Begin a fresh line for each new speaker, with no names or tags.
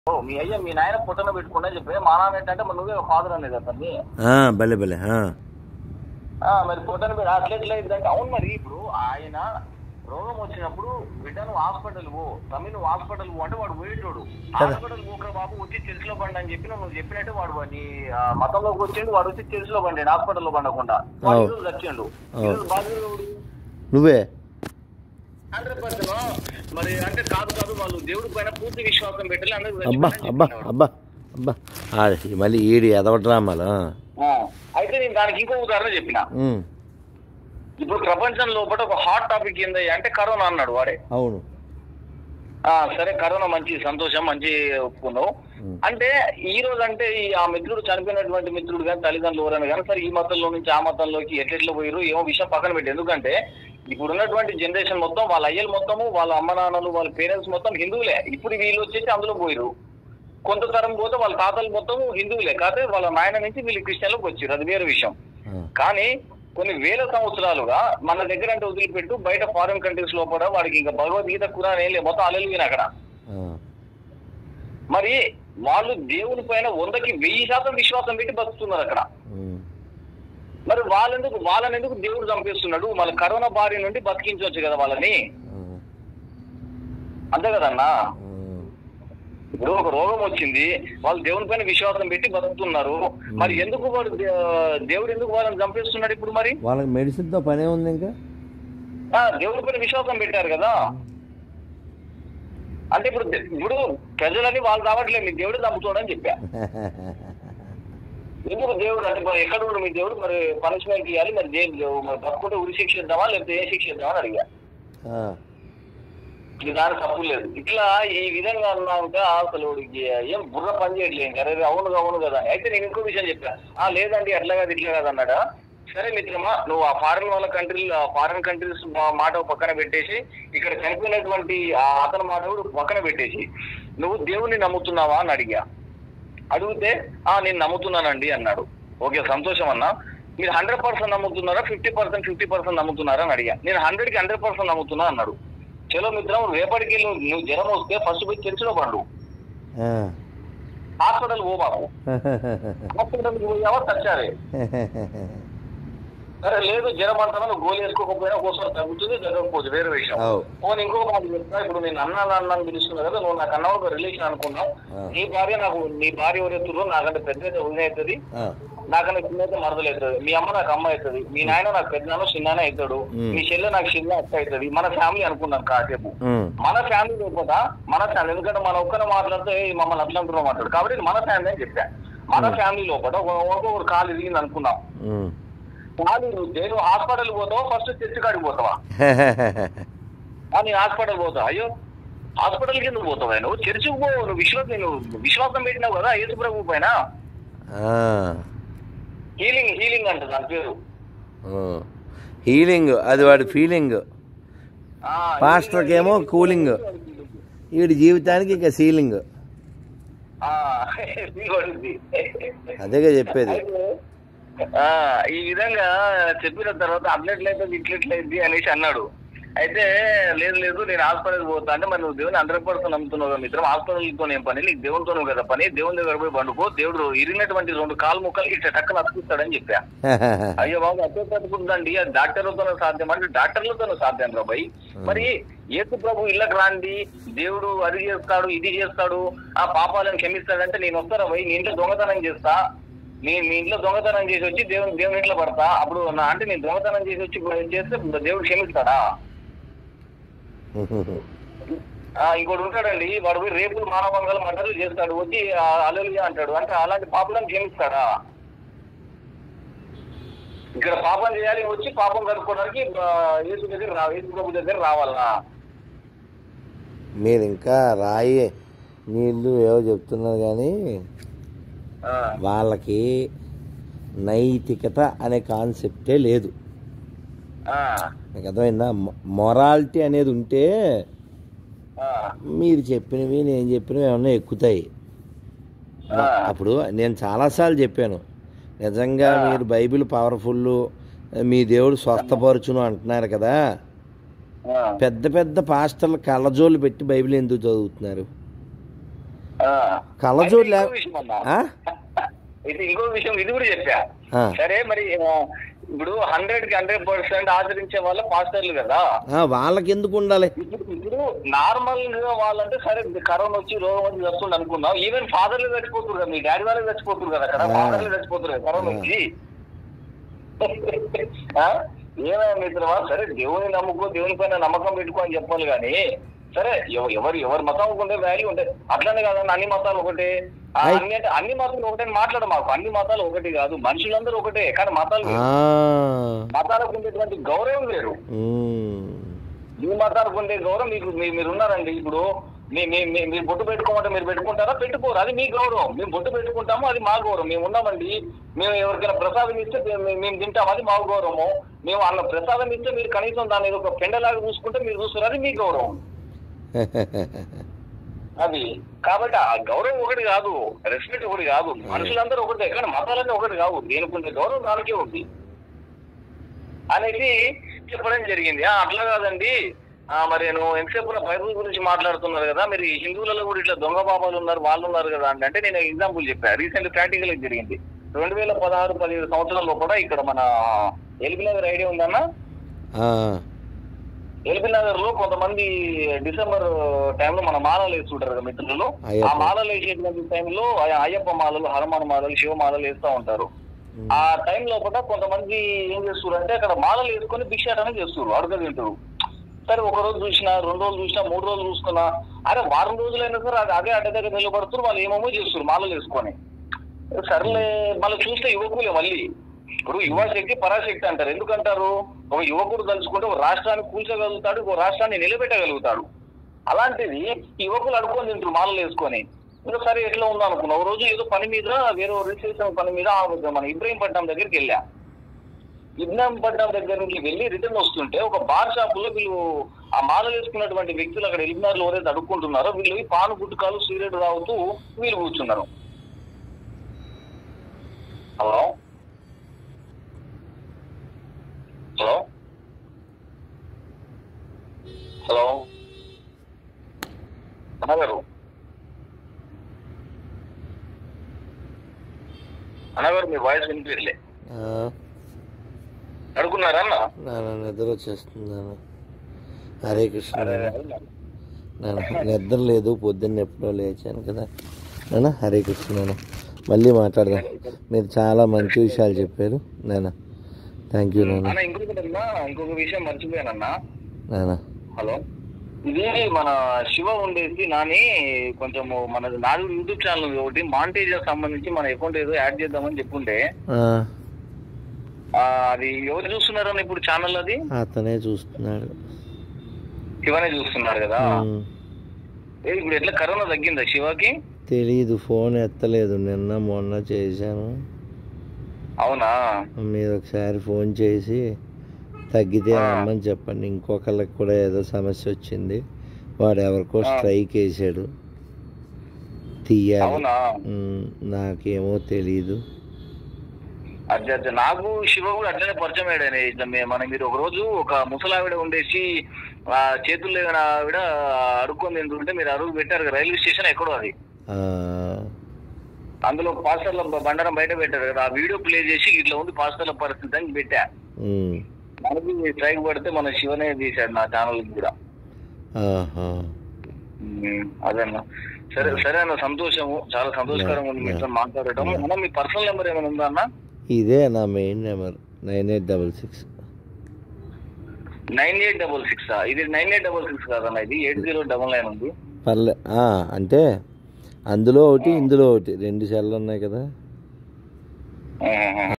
ఓ, మీ అయ్య మీ నాయన పుట్టన పెట్టుకుంటే చెప్పి మా నాన్న ఏంటంటే మరి నువ్వే ఫాదర్ అనేది అతన్ని
ఆ, భలే భలే ఆ.
ఆ, మరి పుట్టన పెట్టి అట్లెట్లా ఇదంటే అవును మరి ఇప్పుడు ఆయన రోగం వచ్చినప్పుడు బిడ్డను హాస్పిటల్ పో తమ్మి నువ్వు హాస్పిటల్ పో అంటే వాడు పోయేటోడు హాస్పిటల్ పోకరా బాబు వచ్చి చెరుసులో పండి అని చెప్పి నువ్వు చెప్పినట్టు వాడు నీ ఆ, మతంలోకి వచ్చిండు వాడు వచ్చి చెరుసులో పండి హాస్పిటల్లో పండకుండా వాడు
అవు.
ఈరోజు చచ్చిండు
అవు.
ఈరోజు బాధ్యుడు
నువ్వే
హండ్రెడ్ పర్సెంట్ మరి అంటే కాదు కాదు వాళ్ళు దేవుడి పైన పూర్తి విశ్వాసం పెట్టాలి అందరూ
అబ్బా అబ్బా అబ్బా అబ్బా ఆ, మళ్ళీ ఈడి ఎదవ డ్రామాలు ఆ.
అయితే నేను దానికి ఇంకో ఉదాహరణ చెప్పిన
ఉమ్,
ఇప్పుడు ప్రపంచం లోపల ఒక హాట్ టాపిక్ ఏంది అంటే కరోనా అన్నాడు వాడే
అవును
ఆ సరే కరోనా మంచి సంతోషం మంచి ఒప్పుకున్నావు
ఉమ్.
అంటే ఈ రోజు అంటే ఈ ఆ మిత్రుడు చనిపోయినటువంటి మిత్రుడు కానీ తల్లిదండ్రులు ఎవరైనా కానీ సరే ఈ మతంలో నుంచి ఆ మతంలోకి ఎట్లెట్లా పోయారు ఏమో విషయం పక్కన పెట్టి ఎందుకంటే ఇప్పుడు ఉన్నటువంటి జనరేషన్ మొత్తం వాళ్ళ అయ్యలు మొత్తము వాళ్ళ అమ్మ నాన్నలు వాళ్ళ పేరెంట్స్ మొత్తం హిందువులే ఇప్పుడు వీళ్ళు వచ్చేసి అందులో పోయారు కొంత తరం పోతే వాళ్ళ తాతలు మొత్తం హిందువులే కాకపోతే వాళ్ళ నాయన నుంచి వీళ్ళు క్రిస్టియన్లోకి వచ్చారు అది వేరే విషయం
ఆ,
కానీ కొన్ని వేల సంవత్సరాలుగా మన దగ్గర అంటే వదిలిపెట్టు బయట ఫారిన్ కంట్రీస్ లో కూడా వాడికి ఇంకా భగవద్గీత కురాన్ ఏం లేదు మొత్తం అల్లెలు అక్కడ
ఆ.
మరి వాళ్ళు దేవుని పైన వందకి వెయ్యి శాతం విశ్వాసం పెట్టి బతుకుతున్నారు అక్కడ
ఉమ్,
మరి వాళ్ళెందుకు వాళ్ళని ఎందుకు దేవుడు చంపేస్తున్నాడు మన కరోనా బారి నుండి బతికించవచ్చు కదా వాళ్ళని
ఆ,
అంతే కదన్నా
ఉమ్.
ఇప్పుడు ఒక రోగం వచ్చింది వాళ్ళు దేవుని పైన విశ్వాసం పెట్టి బతుకుతున్నారు మరి ఎందుకు వాడు దే- దేవుడు ఎందుకు వాళ్ళని చంపేస్తున్నాడు ఇప్పుడు మరి
వాళ్ళకి మెడిసిన్తో పనే ఉంది ఇంకా
ఆ, దేవుడి పైన విశ్వాసం పెట్టారు కదా అంటే ఇప్పుడు దే- ఇప్పుడు ప్రజలని వాళ్ళు రావట్లేదు మీ దేవుడు చంపుతాడని చెప్పా ఎందుకు దేవుడు అంటే మరి ఎక్కడ ఉన్నాడు మీ దేవుడు మరి పనిష్మెంట్ ఇవ్వాలి మరి దేవుడు మరి బతుకుంటే ఉరి శిక్ష ఇద్దామా లేకపోతే ఏ శిక్ష ఇద్దామా అని అడిగా
ఆ,
ఇది దాని తప్పు లేదు ఇట్లా ఈ విధంగా అన్నాక అసలు వాడికి ఏం బుర్ర పని చేయట్లేదు ఇంకా అరే అవును అవును కదా అని. అయితే నేను ఇంకో విషయం చెప్పా ఆ లేదండి అట్లా కాదు ఇట్లా కాదు అన్నాడా సరే మిత్రమా నువ్వు ఆ ఫారెన్ వాళ్ళ కంట్రీ ఫారెన్ కంట్రీస్ మాట పక్కన పెట్టేసి ఇక్కడ చనిపోయినటువంటి ఆ అతని మాట కూడా పక్కన పెట్టేసి నువ్వు దేవుణ్ణి నమ్ముతున్నావా అని అడిగా అడిగితే ఆ నేను నమ్ముతున్నానండి అన్నాడు ఓకే సంతోషం అన్నా మీరు హండ్రెడ్ పర్సెంట్ నమ్ముతున్నారా ఫిఫ్టీ పర్సెంట్ ఫిఫ్టీ పర్సెంట్ నమ్ముతున్నారా అని అడిగా నేను హండ్రెడ్ కి హండ్రెడ్ పర్సెంట్ నమ్ముతున్నా అన్నాడు చలో మిత్రం రేపటికి నువ్వు నువ్వు జ్వరం వస్తే ఫస్ట్ పోయి చర్చిలో పండు
ఆ.
హాస్పిటల్ పో బాబు హాస్పిటల్ పోయావా చచ్చారే సరే లేదు జ్వరం అంటారా నువ్వు గోలు వేసుకోకపోయినా ఒక్కోసారి తగ్గుతుంది తగ్గకపోతుంది వేరే విషయం
అవు.
ఓ నేను ఇంకో మాట చెప్తా ఇప్పుడు నేను అన్నా అన్నాను పిలుస్తున్నా కదా నువ్వు నాకు అన్న ఒక రిలేషన్ అనుకున్నావు
ఆ.
నీ భార్య నాకు నీ భార్య ఎవరెత్తురో నాకంటే పెద్ద అయితే వదిన అవుతుంది
ఆ,
నాకన్నా చిన్న అయితే మరదలు అవుతుంది మీ అమ్మ నాకు అమ్మ అవుతుంది మీ నాయన నాకు పెద్దనాను చిన్నానే అవుతాడు
మ్.
మీ చెల్లె నాకు చిన్న అక్క అవుతుంది మన ఫ్యామిలీ అనుకున్నాను కాసేపు
ఉమ్,
మన ఫ్యామిలీ లేకపోతే మన ఫ్యామిలీ ఎందుకంటే మన ఒక్కనే మాట్లాడితే "ఏయ్, మమ్మల్ని అట్లా అంటున్నాం అంటాడు కాబట్టి ఇది మన ఫ్యామిలీ అని చెప్పా మన ఫ్యామిలీ లోపల ఒక ఒక కాలు ఇరిగింది అనుకున్నాం
ఉమ్.
కాలు ఇరిగితే నువ్వు హాస్పిటల్ పోతావా ఫస్ట్ చర్చి కాడికి పోతావా ఆ, నేను హాస్పిటల్ పోతా అయ్యో హాస్పిటల్కి ఎందుకు పోతావా నువ్వు చర్చికి పో నువ్వు విశ్వాసం నువ్వు విశ్వాసం పెట్టినావు కదా యేసు ప్రభు పైన
ఆ,
హీలింగ్ హీలింగ్ అంట దాని పేరు
ఉమ్. హీలింగ్ అది వాడి ఫీలింగ్
ఆ,
పాస్టర్కి ఏమో కూలింగ్ వీడి జీవితానికి ఇక సీలింగ్
ఆ, దిగొడుద్ది.
అదేగా చెప్పేది
అయితే, ఆ, ఈ విధంగా చెప్పిన తర్వాత అట్లెట్లయితే ఇట్లెట్లయింది అనేసి అన్నాడు అయితే లేదు లేదు నేను హాస్పిటల్ పోతా అంటే మరి నువ్వు దేవుని హండ్రెడ్ పర్సెంట్ నమ్ముతున్నావు కదా మిత్రం హాస్పిటల్తో ఏం పని నీకు దేవునితోనే కదా పని దేవుని దగ్గర పోయి పండుకో దేవుడు ఇరిగినటువంటి రెండు కాలు ముక్కలు ఇట్లా టక్కన అతికిస్తాడని చెప్పా అయ్యో బాబు అదే పట్టుకుంటుందండి అది డాక్టర్లతోనే సాధ్యం అంటే డాక్టర్లతోనే సాధ్యం రా భయ్ మరి యేసు ప్రభు ఇళ్ళకి రాండి దేవుడు అది చేస్తాడు ఇది చేస్తాడు ఆ పాపాలను క్షమిస్తాడంటే నేను వస్తారా భయ్ నీ ఇంట్లో దొంగతనం చేస్తా నీ మీ ఇంట్లో దొంగతనం చేసి వచ్చి దేవుని దేవుని ఇంట్లో పడతా అప్పుడు నా అంటే నేను దొంగతనం చేసి వచ్చి చేస్తే దేవుడు క్షమిస్తాడా ఆ, ఇంకోటి ఉంటాడండి వాడు పోయి రేపులు మానవంగాలు మటలు చేస్తాడు వచ్చి అలలుగా అంటాడు అంటే అలాంటి పాపలను క్షమిస్తాడా ఇక్కడ పాపం చేయాలి వచ్చి పాపం కనుక్కోవడానికి ఆ, యేసు దగ్గర రా యేసు ప్రభు దగ్గర రావాలా
మీరు ఇంకా రాయి నీళ్ళు ఏవో చెప్తున్నారు కానీ
ఆ,
వాళ్ళకి నైతికత అనే కాన్సెప్టే లేదు
ఆ,
మీకు అర్థమైందా మొరాలిటీ అనేది ఉంటే
ఆ,
మీరు చెప్పినవి నేను చెప్పినవి ఏమన్నా ఎక్కుతాయి
ఆ.
అప్పుడు నేను చాలాసార్లు చెప్పాను నిజంగా మీరు బైబిల్ పవర్ఫుల్ మీ దేవుడు స్వస్థపరచును అంటున్నారు కదా
ఆ,
పెద్ద పెద్ద పాస్టర్లు కళ్ళజోళ్ళు పెట్టి బైబిల్ ఎందుకు చదువుతున్నారు
ఆ.
కళ్ళజోడు
అయితే
లే
ఇంకో విషయం అన్నా.
ఆ?
ఇది ఇంకో విషయం ఇది కూడా చెప్పా
ఆ.
సరే మరి ఆ, ఇప్పుడు హండ్రెడ్ కి హండ్రెడ్ పర్సెంట్ ఆచరించే వాళ్ళ పాస్టర్లు కదా
ఆ, వాళ్ళకి ఎందుకు ఉండాలి
ఇప్పుడు ఇప్పుడు నార్మల్ గా వాళ్ళంటే సరే కరోనా వచ్చి రోగం వచ్చి వస్తుంది అనుకుందాం ఈవెన్ ఫాదర్లు చచ్చిపోతున్నారు కదా మీ డాడీ వాళ్ళే చచ్చిపోతున్నారు కదా అక్కడ
ఆ.
ఫాదర్లు చచ్చిపోతున్నారు కదా కరోనా వచ్చి ఆ? ఏమైనా మిత్రమా సరే దేవుని నమ్ముకో దేవుని పైన నమ్మకం పెట్టుకో అని చెప్పాలి కానీ సరే ఎవ- ఎవరు ఎవరి మతం ఉండే వాల్యూ ఉంటాయి అట్లనే కాదన్న అన్ని మతాలు ఒకటే ఆ,
అయ్.
అన్ని అంటే అన్ని మతాలు ఒకటే అని మాట్లాడ మాకు అన్ని మతాలు ఒకటి కాదు మనుషులందరూ ఒకటే కానీ మతాలు
ఆ,
వేరు. మతాలకు ఉండేటువంటి గౌరవం వేరు
ఉమ్.
మీ మతానికి ఉండే గౌరవం మీకు మీ- మీరు ఉన్నారండి ఇప్పుడు మీ మీ మీ- మీరు బొట్టు పెట్టుకోమంటే మీరు పెట్టుకుంటారా పెట్టుకోరు అది మీ గౌరవం మేము బొట్టు పెట్టుకుంటాము అది మా గౌరవం మేము ఉన్నామండి మేము ఎవరికైనా ప్రసాదం ఇస్తే మేము మేము తింటాం అది మా గౌరవము మేము అన్న ప్రసాదం ఇస్తే మీరు కనీసం దాన్ని ఏదో ఒక పెండలాగా చూసుకుంటే మీరు చూస్తారు అది మీ గౌరవం అది కాబట్టి ఆ గౌరవం ఒకటి కాదు రెస్పెక్ట్ ఒకటి కాదు మనుషులందరూ ఒకటే కానీ మతాలన్నీ ఒకటి కావు దేనికి ఉండే గౌరవం దానికే ఉంది అనేది చెప్పడం జరిగింది ఆ, అట్లా కాదండి ఆ, మరి నేను ఎంతసేపు నా బైబుల్ గురించి మాట్లాడుతున్నారు కదా మీరు ఈ హిందువులలో కూడా ఇట్లా దొంగ బాబాలు ఉన్నారు వాళ్ళు ఉన్నారు కదా అంటే అంటే నేను ఎగ్జాంపుల్ చెప్పాను రీసెంట్ ప్రాక్టికల్ జరిగింది రెండు వేల పదహారు పదిహేడు సంవత్సరాల్లో కూడా ఇక్కడ మన ఎల్బీ నగర్ ఐడియా ఉందన్న
ఆ,
ఎల్బీ నగర్ లో కొంతమంది డిసెంబర్ టైంలో మన మాలలు వేస్తుంటారు కదా మిత్రులు
అయ్యప్ప.
ఆ మాలలు వేసేటువంటి టైంలో అయ్యప్ప మాలలు హనుమాన్ మాలలు శివ మాలలు వేస్తూ ఉంటారు
ఉమ్.
ఆ టైం లోపల కొంతమంది ఏం చేస్తారు అంటే అక్కడ మాలలు వేసుకొని భిక్షాటన చేస్తారు అడుగ తింటారు సరే ఒక రోజు చూసినా రెండు రోజులు చూసినా మూడు రోజులు చూసుకున్నా అరే వారం రోజులైనా సరే అది అదే అడ్డ దగ్గర నిలబడుతున్నారు వాళ్ళు ఏమేమో చేస్తారు మాలలు వేసుకొని సర్లే మళ్ళీ చూస్తే యువకులే మళ్ళీ ఇప్పుడు యువశక్తి పరాశక్తి అంటారు ఎందుకంటారు ఒక యువకుడు తలుచుకుంటే ఒక రాష్ట్రాన్ని కూల్చగలుగుతాడు ఒక రాష్ట్రాన్ని నిలబెట్టగలుగుతాడు అలాంటిది ఈ యువకులు అడుక్కొని తింటారు మాలలు వేసుకొని ఇంకా సరే ఎట్లా ఉందో అనుకున్నా ఒక రోజు ఏదో పని మీద వేరే రిజిస్ట్రేషన్ పని మీద ఆ మన ఇబ్రహీంపట్నం దగ్గరికి వెళ్ళా ఇబ్రహీంపట్నం దగ్గర నుంచి వెళ్ళి రిటర్న్ వస్తుంటే ఒక బార్ షాప్ లో వీళ్ళు ఆ మాల వేసుకున్నటువంటి వ్యక్తులు అక్కడ ఎలిమినార్లు ఎవరైతే అడుక్కుంటున్నారో వీళ్ళు ఈ పాను గుట్టుకాలు సిగరెట్ తాగుతూ వీళ్ళు కూర్చున్నారు హలో హలో హలో అన్నగారు అన్నగారు మీ వాయిస్ వినిపించలే
ఆ,
అడుగున్నారా అన్న
నాన్న నిద్ర వచ్చేస్తుంది నాన్న హరే కృష్ణ
అరే,
నాన్న. నాన్న నిద్ర లేదు పొద్దున్న ఎప్పుడో లేచాను కదా నాన్న హరే కృష్ణ నాన్న మళ్ళీ మాట్లాడదాం మీరు చాలా మంచి విషయాలు చెప్పారు నాన్న థ్యాంక్ యూ నాన్న
అన్న ఇంకొకటి అన్నా ఇంకొక విషయం మర్చిపోయానన్నా
నాన్న
హలో ఇది మన శివ ఉండేసి నాని కొంచెము మన నాలుగు యూట్యూబ్ ఛానల్ ఉంది ఒకటి మాంటేజ్ సంబంధించి మన అకౌంట్ ఏదో యాడ్ చేద్దామని చెప్పుంటే
ఆ,
ఆ, అది ఎవరు చూస్తున్నారన్న ఇప్పుడు ఛానల్ అది
అతనే చూస్తున్నాడు
శివనే చూస్తున్నారు కదా
ఉమ్,
ఏ, ఇప్పుడు ఎట్లా కరోనా తగ్గిందా శివకి
తెలీదు ఫోన్ ఎత్తలేదు నిన్న మొన్న చేశాను
అవునా
మీరు ఒకసారి ఫోన్ చేసి తగ్గితే
ఆ.
రమ్మని చెప్పండి ఇంకొకళ్ళకి కూడా ఏదో సమస్య వచ్చింది వాడు ఎవరికో
ఆ.
స్ట్రైక్ వేసాడు తీయాలి
అవునా
ఉమ్, నాకేమో తెలీదు
అదే అదే నాకు శివ కూడా అట్లనే పరిచయం అయ్యాడని ఇట్లా మే- మన మీరు ఒక రోజు ఒక ముసలావిడ ఉండేసి ఆ చేతులు లేని ఆవిడ అడుక్కొని తింటుంటే మీరు అడుగు పెట్టారు కదా, రైల్వే స్టేషన్ ఎక్కడో అది
ఆ,
అందులో పాస్టర్ల బండారం బయట పెట్టారు కదా ఆ వీడియో ప్లే చేసి ఇట్లా ఉంది పాస్టర్ల పరిస్థితి అని పెట్టా
ఉమ్,
మనకి స్ట్రైక్ పడితే మన శివనే తీశాడు నా ఛానల్ కూడా
ఆహా.
ఉమ్, అదన్న సరే సరే అన్న సంతోషము చాలా సంతోషకరంగా ఉంది మీతో మాట్లాడటం అన్న మీ పర్సనల్ నెంబర్ ఏమైనా ఉందా అన్న
ఇదే నా main number nine eight double six
nine eight double six ఇది నైన్ ఎయిట్ డబల్ సిక్స్ కాదన్న ఇది ఎయిట్ జీరో డబల్ నైన్ ఉంది
పర్లే ఆ, అంటే అందులో ఒకటి ఇందులో ఒకటి రెండు సెల్లు ఉన్నాయి కదా
ఆహా.